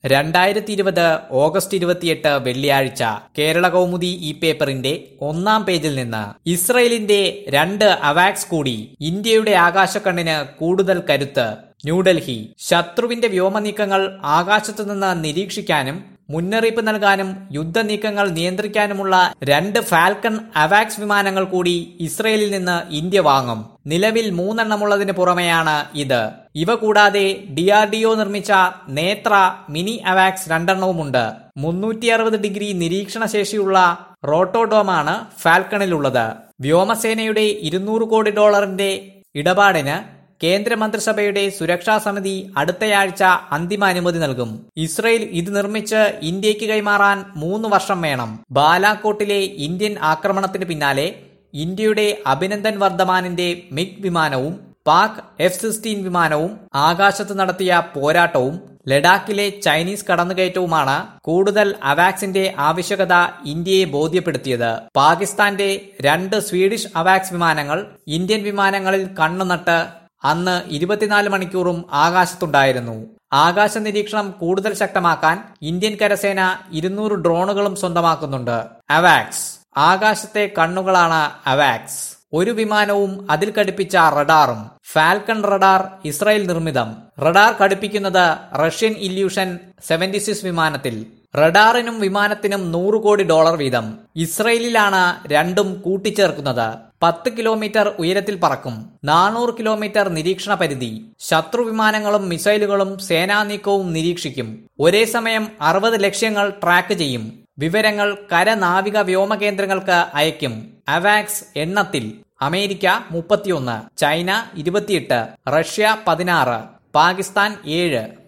രണ്ടായിരത്തി ഇരുപത് ഓഗസ്റ്റ് ഇരുപത്തിയെട്ട് വെള്ളിയാഴ്ച കേരള കൗമുദി ഈ പേപ്പറിന്റെ ഒന്നാം പേജിൽ നിന്ന് ഇസ്രയേലിന്റെ രണ്ട് അവാക്സ് കൂടി ഇന്ത്യയുടെ ആകാശക്കണ്ണിന് കൂടുതൽ കരുത്ത് ന്യൂഡൽഹി ശത്രുവിന്റെ വ്യോമനീക്കങ്ങൾ ആകാശത്തുനിന്ന് നിരീക്ഷിക്കാനും മുന്നറിയിപ്പ് നൽകാനും യുദ്ധനീക്കങ്ങൾ നിയന്ത്രിക്കാനുമുള്ള രണ്ട് ഫാൽക്കൺ അവാക്സ് വിമാനങ്ങൾ കൂടി ഇസ്രയേലിൽ നിന്ന് ഇന്ത്യ വാങ്ങും നിലവിൽ മൂന്നെണ്ണമുള്ളതിന് പുറമെയാണ് ഇത് ഇവ കൂടാതെ ഡിആർഡിഒ നിർമ്മിച്ച നേത്ര മിനി അവാക്സ് രണ്ടെണ്ണവുമുണ്ട് മുന്നൂറ്റി അറുപത് ഡിഗ്രി നിരീക്ഷണ ശേഷിയുള്ള റോട്ടോഡോമാണ് ഫാൽക്കണിലുള്ളത് വ്യോമസേനയുടെ ഇരുന്നൂറ് കോടി ഡോളറിന്റെ ഇടപാടിന് കേന്ദ്രമന്ത്രിസഭയുടെ സുരക്ഷാ സമിതി അടുത്തയാഴ്ച അന്തിമ അനുമതി നൽകും ഇസ്രയേൽ ഇത് നിർമ്മിച്ച് ഇന്ത്യക്ക് കൈമാറാൻ മൂന്ന് വർഷം വേണം ബാലാക്കോട്ടിലെ ഇന്ത്യൻ ആക്രമണത്തിന് പിന്നാലെ ഇന്ത്യയുടെ അഭിനന്ദൻ വർദ്ധമാനിന്റെ മിഗ് വിമാനവും പാക് എഫ് സിക്സ്റ്റീൻ വിമാനവും ആകാശത്ത് നടത്തിയ പോരാട്ടവും ലഡാക്കിലെ ചൈനീസ് കടന്നുകയറ്റവുമാണ് കൂടുതൽ അവാക്സിന്റെ ആവശ്യകത ഇന്ത്യയെ ബോധ്യപ്പെടുത്തിയത് പാകിസ്ഥാന്റെ രണ്ട് സ്വീഡിഷ് അവാക്സ് വിമാനങ്ങൾ ഇന്ത്യൻ വിമാനങ്ങളിൽ കണ്ണുനട്ട് അന്ന് ഇരുപത്തിനാല് മണിക്കൂറും ആകാശത്തുണ്ടായിരുന്നു ആകാശ നിരീക്ഷണം കൂടുതൽ ശക്തമാക്കാൻ ഇന്ത്യൻ കരസേന ഇരുന്നൂറ് ഡ്രോണുകളും സ്വന്തമാക്കുന്നുണ്ട് അവാക്സ് ആകാശത്തെ കണ്ണുകളാണ് അവാക്സ് ഒരു വിമാനവും അതിൽ ഘടിപ്പിച്ച റഡാറും ഫാൽക്കൺ റഡാർ ഇസ്രായേൽ നിർമ്മിതം റഡാർ ഘടിപ്പിക്കുന്നത് റഷ്യൻ ഇല്യൂഷൻ സെവന്റി സിക്സ് വിമാനത്തിൽ റഡാറിനും വിമാനത്തിനും നൂറ് കോടി ഡോളർ വീതം ഇസ്രയേലിലാണ് രണ്ടും കൂട്ടിച്ചേർക്കുന്നത് പത്ത് കിലോമീറ്റർ ഉയരത്തിൽ പറക്കും നാനൂറ് കിലോമീറ്റർ നിരീക്ഷണ പരിധി ശത്രു വിമാനങ്ങളും മിസൈലുകളും സേനാ നീക്കവും നിരീക്ഷിക്കും ഒരേ സമയം അറുപത് ലക്ഷ്യങ്ങൾ ട്രാക്ക് ചെയ്യും വിവരങ്ങൾ കരനാവിക വ്യോമ കേന്ദ്രങ്ങൾക്ക് അയക്കും അവാക്സ് എണ്ണത്തിൽ അമേരിക്ക മുപ്പത്തിയൊന്ന് ചൈന ഇരുപത്തിയെട്ട് റഷ്യ പതിനാറ് പാകിസ്ഥാൻ ഏഴ്